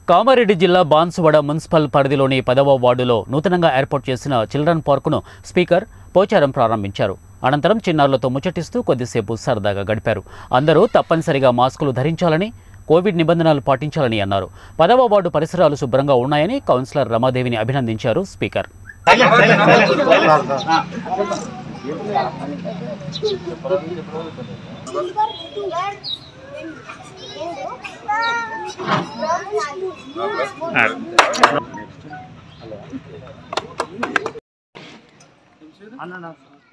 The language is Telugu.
కామారెడ్డి జిల్లా బాన్సువాడ మున్సిపల్ పరిధిలోని పదవ వార్డులో నూతనంగా ఏర్పాటు చేసిన చిల్డ్రన్ పార్కును స్పీకర్ పోచారం ప్రారంభించారు అనంతరం చిన్నారులతో ముచ్చటిస్తూ కొద్దిసేపు సరదాగా గడిపారు అందరూ తప్పనిసరిగా మాస్కులు ధరించాలని కోవిడ్ నిబంధనలు పాటించాలని అన్నారు పదవ వార్డు పరిసరాలు శుభ్రంగా ఉన్నాయని కౌన్సిలర్ రమాదేవిని అభినందించారు స్పీకర్ అన్న